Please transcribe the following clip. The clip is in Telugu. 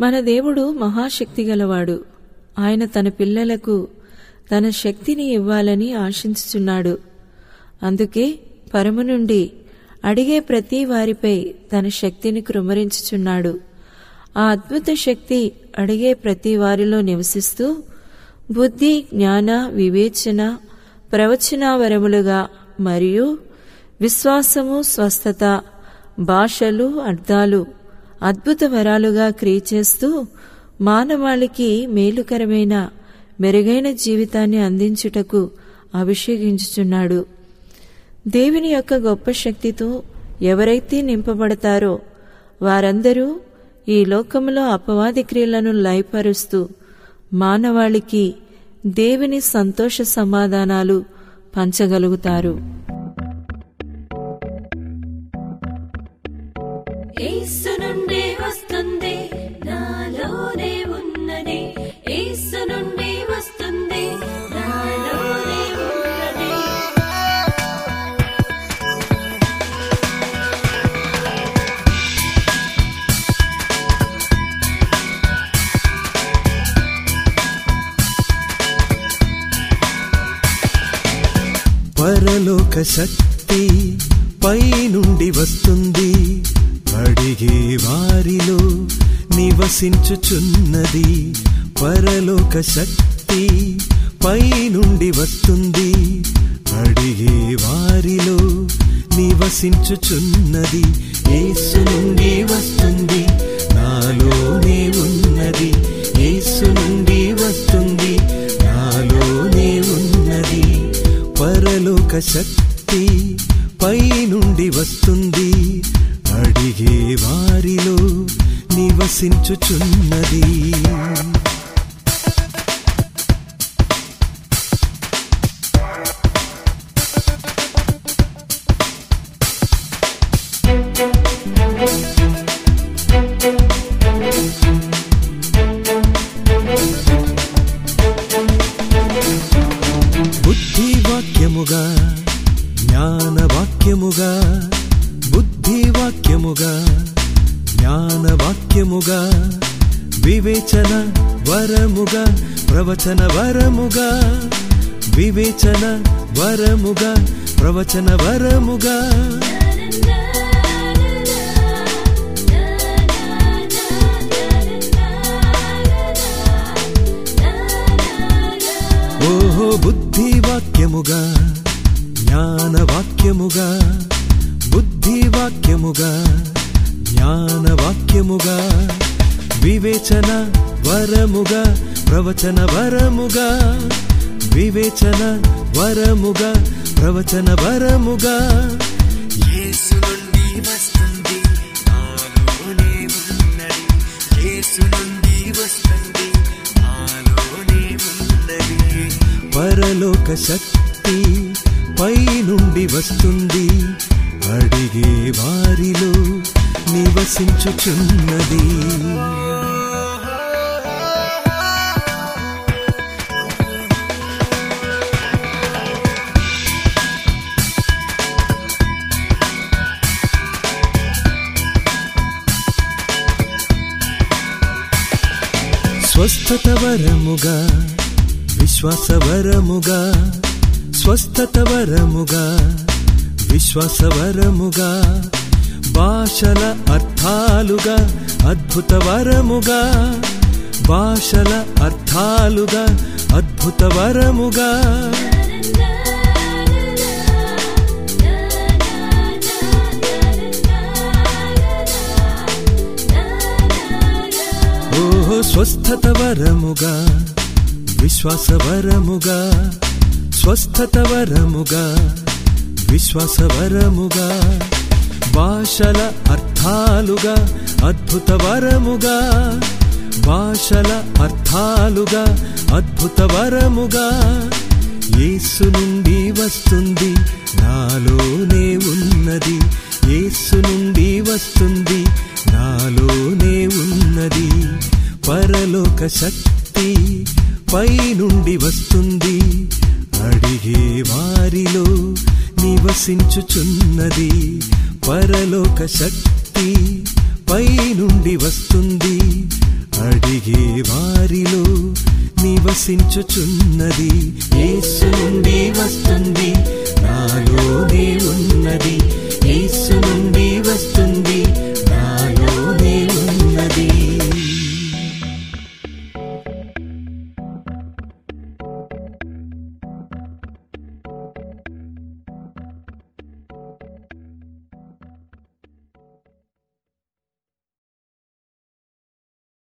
మన దేవుడు మహాశక్తి గలవాడు ఆయన తన పిల్లలకు తన శక్తిని ఇవ్వాలని ఆశించుచున్నాడు అందుకే పరము నుండి అడిగే ప్రతి వారిపై తన శక్తిని కృమరించుచున్నాడు ఆ అద్భుత శక్తి అడిగే ప్రతి వారిలో నివసిస్తూ బుద్ధి జ్ఞాన వివేచన ప్రవచన వరములుగా మరియు విశ్వాసము స్వస్థత భాషలు అర్థాలు అద్భుత వరాలుగా క్రియచేస్తూ మానవాళికి మేలుకరమైన మెరుగైన జీవితాన్ని అందించుటకు అభిషేకించుచున్నాడు దేవుని యొక్క గొప్ప శక్తితో ఎవరైతే నింపబడతారో వారందరూ ఈ లోకములో అపవాది క్రియలను లయపరుస్తూ మానవాళికి దేవుని సంతోష సమాధానాలు పంచగలుగుతారు యేసు నుండి వస్తుంది నాలోనే ఉన్నది యేసు నుండి వస్తుంది నాలోనే ఉన్నది పరలోక శక్తి పై నుండి వస్తుంది అడిగే వారిలో నివసించుచున్నది పరలోక శక్తి పై నుండి వస్తుంది అడిగే వారిలో నివసించుచున్నది యేసు నుండి వస్తుంది నాలోనే ఉన్నది యేసు నుండి వస్తుంది నాలోనే ఉన్నది పరలోక శక్తి పై నుండి వస్తుంది అడిగే వారిలో నివసించుచున్నది బుద్ధి వాక్యముగా జ్ఞాన వాక్యముగా బుద్ధి వాక్యముగా జ్ఞాన వాక్యముగా వివేచన వరముగా ప్రవచన వరముగా వివేచన వరముగా ప్రవచన వరముగా ఓహో బుద్ధి వాక్యముగా జ్ఞాన వాక్యముగా బుద్ధి వాక్యముగా జ్ఞాన వాక్యముగా వివేచన వరముగా ప్రవచన వరముగా వివేచన వరముగా ప్రవచన వరముగా యేసు నుండి వస్తుంది నాలోనే ఉన్నది యేసు నుండి వస్తుంది నాలోనే ఉన్నది పరలోక శక్తి పై నుండి వస్తుంది అడిగే వారిలో నివసించుచున్నది స్వస్థత వరముగా విశ్వాస వరముగా స్వస్థత వరముగా విశ్వాస వరముగా భాషల అర్థాలుగా అద్భుత వరముగా భాషల అర్థాలుగా అద్భుత వరముగా ఓహో స్వస్థత వరముగా విశ్వాస వరముగా స్వస్థత వరముగా విశ్వాస వరముగా భాషల అర్థాలుగా అద్భుత వరముగా భాషల అర్థాలుగా అద్భుత వరముగా యేసు నుండి వస్తుంది నాలోనే ఉన్నది యేసు నుండి వస్తుంది నాలోనే ఉన్నది పరలోక శక్తి పై నుండి వస్తుంది అడిగే వారిలో నివసించుచున్నది పరలోక శక్తి పై నుండి వస్తుంది నివసించుచున్నది యేసు నుండి వస్తుంది